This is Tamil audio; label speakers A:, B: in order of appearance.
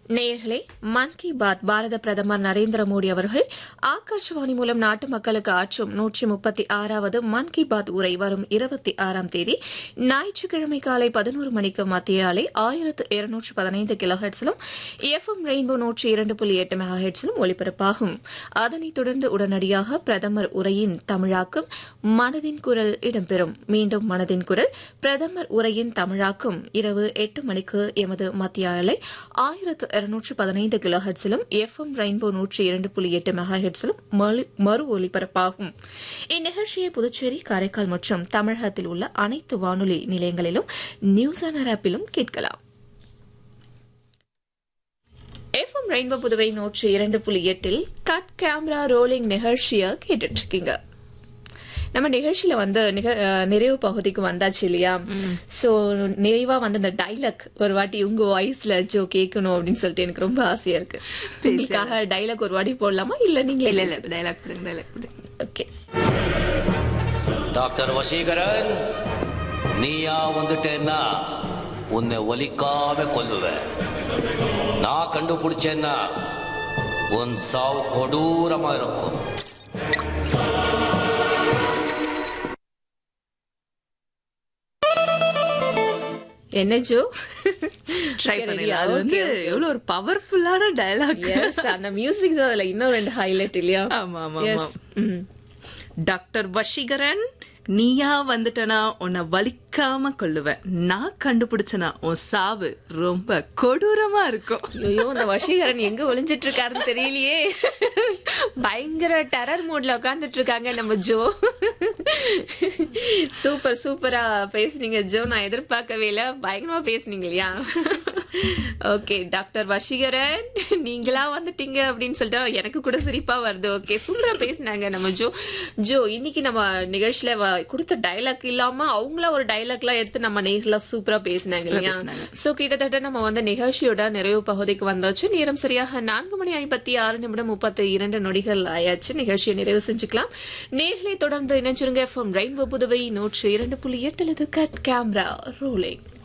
A: நேயர்களே மன் கி பாத் பாரத பிரதமர் நரேந்திர மோடி அவர்கள் ஆகாஷவாணி மூலம் நாட்டு மக்களுக்கு ஆற்றும் நூற்றி முப்பத்தி ஆறாவது மன் கி பாத் உரை வரும் இருபத்தி ஆறாம் தேதி ஞாயிற்றுக்கிழமை காலை பதினோரு மணிக்கு மத்திய ஆலை ஆயிரத்து இருநூற்று பதினைந்து கிலோஹெட்ஸிலும் எஃப்எம் ரெயின்போ நூற்றி இரண்டு புள்ளி எட்டு மெகா ஹெட்ஸிலும் ஒலிபரப்பாகும் அதனைத் தொடர்ந்து உடனடியாக பிரதமர் உரையின் தமிழாக்கம் மனதின் குரல் இடம்பெறும் மீண்டும் மனதின் குரல் பிரதமர் உரையின் தமிழாக்கம் இரவு எட்டு மணிக்கு எமது மத்திய அலை ஆயிரத்து இருநூற்று பதினைந்து கிலோ ஹெட்ஸிலும் எஃப்எம் ரெயின்போ நூற்றி இரண்டு புள்ளி எட்டு மெகா ஹெட்ஸிலும் மறு- மறு ஒலிபரப்பாகும் இந்நிகழ்ச்சியை புதுச்சேரி காரைக்கால் மற்றும் தமிழகத்தில் உள்ள அனைத்து வானொலி நிலையங்களிலும் நியூஸ் ஆனர் ஆப்பிலும் கேட்கலாம் எஃப்எம் ரெயின்போ புதுவை நூற்றி இரண்டு புள்ளி எட்டில் கட் கேமரா ரோலிங் நிகழ்ச்சியை கேட்டுட்டு இருக்கீங்க நம்ம நிகழ்ச்சியில வந்து நிக- அஹ் நிறைவு பகுதிக்கு வந்தாச்சு இல்லையா சோ நிறைவா வந்து இந்த டைலாக் ஒரு வாட்டி உங்க வாய்ஸ்ல ஜோ கேட்கணும் அப்படின்னு சொல்லிட்டு எனக்கு ரொம்ப ஆசையா இருக்கு உங்களுக்காக டைலாக் ஒரு வாட்டி போடலாமா இல்ல நீங்களே
B: இல்ல இல்ல டைலாக் போடுங்க டைலாக் போடுங்க
A: ஓகே
C: டாக்டர் வசீகரன் நீயா வந்துட்டேன்னா உன்னை ஒலிக்காம கொல்லுவேன் நான் கண்டுபிடிச்சேன்னா உன் சாவு கொடூரமா இருக்கும்
A: என்ன ஜோ
B: ட்ரை பண்ணுங்க அது வந்து எவ்வளவு ஒரு பவர்ஃபுல்லான டைலாக்
A: எஸ் அந்த மியூசிக் தான் அதுல இன்னும் ரெண்டு ஹைலைட் இல்லையா
B: ஆமா ஆமா
A: Yes.
B: ஆமா
A: ம்.
B: டாக்டர் வஷிகரன் நீயா வந்துட்டனா உன்னை வலிக்காம கொள்ளுவேன் நான் கண்டுபிடிச்சனா உன் சாவு ரொம்ப கொடூரமா இருக்கும்
A: ஐயோ இந்த வசீகரன் எங்க ஒளிஞ்சிட்டு இருக்காருன்னு தெரியலையே பயங்கர டெரர் மூட்ல உட்கார்ந்துட்டு இருக்காங்க நம்ம ஜோ சூப்பர் சூப்பரா பேசுனீங்க ஜோ நான் எதிர்பார்க்கவே இல்ல பயங்கரமா பேசுனீங்க இல்லையா ஓகே டாக்டர் வசீகரன் நீங்களா வந்துட்டீங்க அப்படின்னு சொல்லிட்டு எனக்கு கூட சிரிப்பா வருது ஓகே சூப்பரா பேசுனாங்க நம்ம ஜோ ஜோ இன்னைக்கு நம்ம நிகழ்ச்சியில வ- கொடுத்த டைலாக் இல்லாம அவங்களா ஒரு டைலாக்லாம் எடுத்து நம்ம நேர்ல சூப்பரா பேசினாங்க இல்லையா
B: பேசுனாங்க.
A: சோ கிட்டத்தட்ட நம்ம வந்து நிகழ்ச்சியோட நிறைவு பகுதிக்கு வந்தாச்சு நேரம் சரியாக நான்கு மணி ஐம்பத்தி ஆறு நிமிடம் முப்பத்தி இரண்டு நொடிகள் ஆயாச்சு நிகழ்ச்சியை நிறைவு செஞ்சுக்கலாம் நேர்களை தொடர்ந்து இணைச்சிருங்க எஃப்எம் ரெயின்போ புதுவை நூற்று இரண்டு புள்ளி எட்டு கட் கேமரா ரோலிங்